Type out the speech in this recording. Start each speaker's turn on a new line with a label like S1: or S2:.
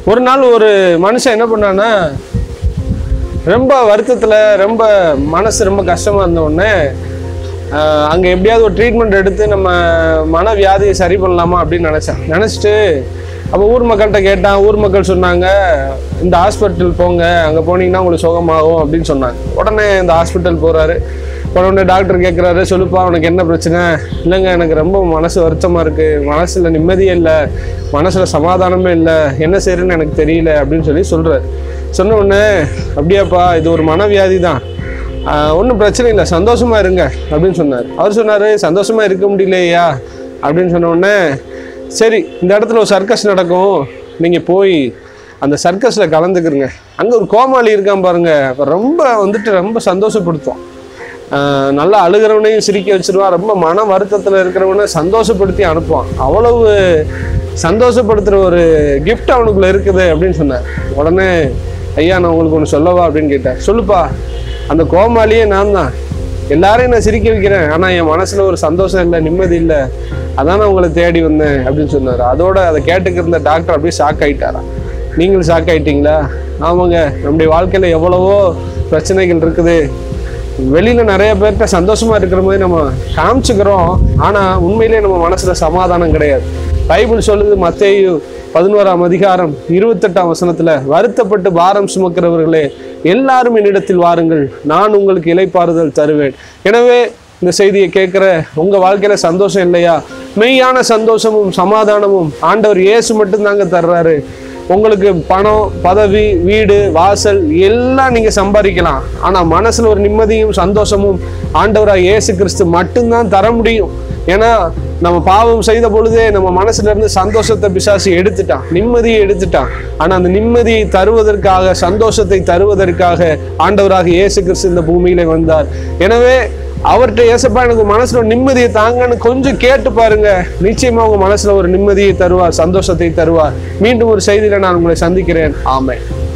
S1: ஒரு நாள் ஒரு மனுஷன் என்ன பண்ணான்னா ரொம்ப வருத்தத்தில் ரொம்ப மனசு ரொம்ப கஷ்டமாக இருந்த உடனே ஆஹ், அங்கே எப்படியாவது ஒரு ட்ரீட்மெண்ட் எடுத்து நம்ம மன வியாதியை சரி பண்ணலாமா அப்படின்னு நினச்சேன் நினச்சிட்டு அப்போ ஊர் மக்கள்கிட்ட கேட்டான் ஊர் மக்கள் சொன்னாங்க இந்த ஹாஸ்பிட்டல் போங்க அங்கே போனீங்கன்னா உங்களுக்கு சுகமாகும் அப்படின்னு சொன்னாங்க உடனே இந்த ஹாஸ்பிட்டல் போகிறாரு உடனே டாக்டர் கேட்குறாரு சொல்லுப்பா உனக்கு என்ன பிரச்சனை இல்லைங்க எனக்கு ரொம்ப மனசு வருத்தமாக இருக்குது மனசில் நிம்மதியே இல்லை மனசில் சமாதானமே இல்லை என்ன செய்யறேன்னு எனக்கு தெரியல அப்படின்னு சொல்லி சொல்கிறார் சொன்ன உடனே அப்படியாப்பா இது ஒரு மனவியாதி தான் ஒன்றும் பிரச்சனை இல்லை சந்தோஷமா இருங்க அப்படின்னு சொன்னார் அவர் சொன்னார் சந்தோஷமா இருக்க முடியலையா அப்படின்னு சொன்ன உடனே சரி இந்த இடத்துல ஒரு சர்க்கஸ் நடக்கும் நீங்கள் போய் அந்த சர்க்கஸில் கலந்துக்கிறங்க அங்கே ஒரு கோமாளி இருக்கான் பாருங்க அப்ப ரொம்ப வந்துட்டு ரொம்ப சந்தோஷப்படுத்தும் ஆஹ் நல்லா அழுகிறவனையும் சிரிக்க வச்சிருவான் ரொம்ப மன வருத்தத்தில் இருக்கிறவனை சந்தோஷப்படுத்தி அனுப்புவான் அவ்வளவு சந்தோஷப்படுத்துகிற ஒரு gift அவனுக்குள்ள இருக்குது அப்படின்னு சொன்னார் உடனே ஐயா நான் உங்களுக்கு ஒன்று சொல்லவா அப்படின்னு கேட்டேன் சொல்லுப்பா அந்த கோமாளியே நான் தான் எல்லாரையும் நான் சிரிக்க வைக்கிறேன் ஆனால் என் மனசில் ஒரு சந்தோஷம் இல்லை நிம்மதி இல்லை அதான் நான் உங்களை தேடி வந்தேன் அப்படின்னு சொன்னார் அதோட அதை கேட்டுக்கிருந்த டாக்டர் அப்படியே ஷாக் ஆயிட்டாராம் நீங்களும் ஷாக் ஆயிட்டீங்களா ஆமாங்க நம்முடைய வாழ்க்கையில் எவ்வளவோ பிரச்சனைகள் இருக்குது வெளியில நிறைய பேர்கிட்ட சந்தோஷமா இருக்கிற மாதிரி நம்ம காமிச்சுக்கிறோம் ஆனா உண்மையிலேயே நம்ம மனசுல சமாதானம் கிடையாது பைபிள் சொல்லுது மத்தேயு பதினோராம் அதிகாரம் இருபத்தெட்டாம் வசனத்துல வருத்தப்பட்டு பாரம் சுமக்கிறவர்களே எல்லாரும் என்னிடத்தில் வாருங்கள் நான் உங்களுக்கு இலைப்பாறுதல் தருவேன் எனவே இந்த செய்தியை கேட்குற உங்க வாழ்க்கையில சந்தோஷம் இல்லையா மெய்யான சந்தோஷமும் சமாதானமும் ஆண்டவர் இயேசு மட்டும்தாங்க தர்றாரு உங்களுக்கு பணம் பதவி வீடு வாசல் எல்லாம் நீங்க சம்பாதிக்கலாம் ஆனா மனசுல ஒரு நிம்மதியும் சந்தோஷமும் ஆண்டவராக இயேசு கிறிஸ்து மட்டும்தான் தர முடியும் ஏன்னா நம்ம பாவம் செய்த பொழுதே நம்ம மனசுல இருந்து சந்தோஷத்தை பிசாசு எடுத்துட்டான் நிம்மதியை எடுத்துட்டான் ஆனா அந்த நிம்மதியை தருவதற்காக சந்தோஷத்தை தருவதற்காக ஆண்டவராக இயேசு கிறிஸ்து இந்த பூமியில வந்தார் எனவே அவர்கிட்ட ஏசப்பா எனக்கு மனசுல ஒரு நிம்மதியை தாங்கன்னு கொஞ்சம் கேட்டு பாருங்க நிச்சயமா உங்க மனசுல ஒரு நிம்மதியை தருவார் சந்தோஷத்தை தருவார் மீண்டும் ஒரு செய்தியில நான் உங்களை சந்திக்கிறேன் ஆமென்